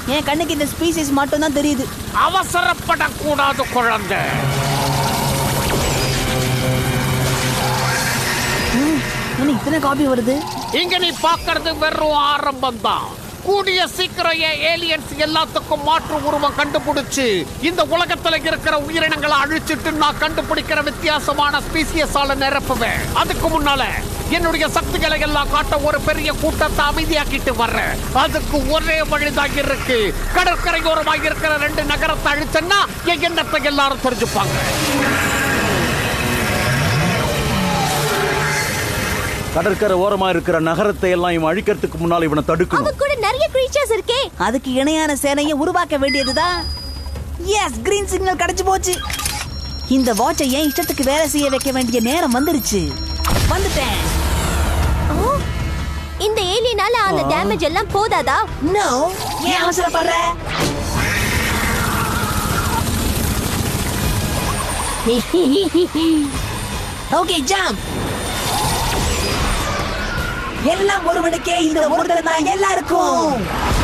என் கண்ணுக்கு இந்த ஸ்பீசிஸ் மட்டும் தான் தெரியுது அவசரப்படக்கூடாது குழந்தை என்ன இத்தனை காப்பி வருது இங்க நீ பாக்குறது வெறும் ஆரம்பம் தான் கூடிய சீக்கிரம் என் ஏலியன்ஸ் எல்லாத்துக்கும் மாற்று உருவம் கண்டுபிடிச்சு இந்த உலகத்துல இருக்கிற உயிரினங்களை அழிச்சிட்டு நான் கண்டுபிடிக்கிற வித்தியாசமான ஸ்பீசியஸால நிரப்புவேன் அதுக்கு முன்னால என்னுடைய சக்திகளை எல்லாம் காட்ட ஒரு பெரிய கூட்டத்தை அமைதியாக்கிட்டு வர்றேன் அதுக்கு ஒரே வழிதான் இருக்கு கடற்கரையோரமாக இருக்கிற ரெண்டு நகரத்தை அழிச்சேன்னா என் எண்ணத்தை எல்லாரும் தெரிஞ்சுப்பாங்க கடற்கரை ஓரமா இருக்கிற நகரத்தை எல்லாம் இவன் அழிக்கிறதுக்கு முன்னால் இவனை தடுக்கணும் அவன் கூட நிறைய கிரீச்சர்ஸ் இருக்கே அதுக்கு இணையான சேனையை உருவாக்க வேண்டியதுதான் எஸ் கிரீன் சிக்னல் கிடைச்சு போச்சு இந்த வாட்சை ஏன் இஷ்டத்துக்கு வேலை செய்ய வைக்க வேண்டிய நேரம் வந்துருச்சு வந்துட்டேன் ஓ, இந்த ஏலியனால அந்த டேமேஜ் எல்லாம் போதாதா நோ ஏன் அவசரப்படுற ஓகே ஜம்ப் எல்லாம் ஒருவனுக்கே இந்த ஒருத்தர் தான் எல்லாருக்கும்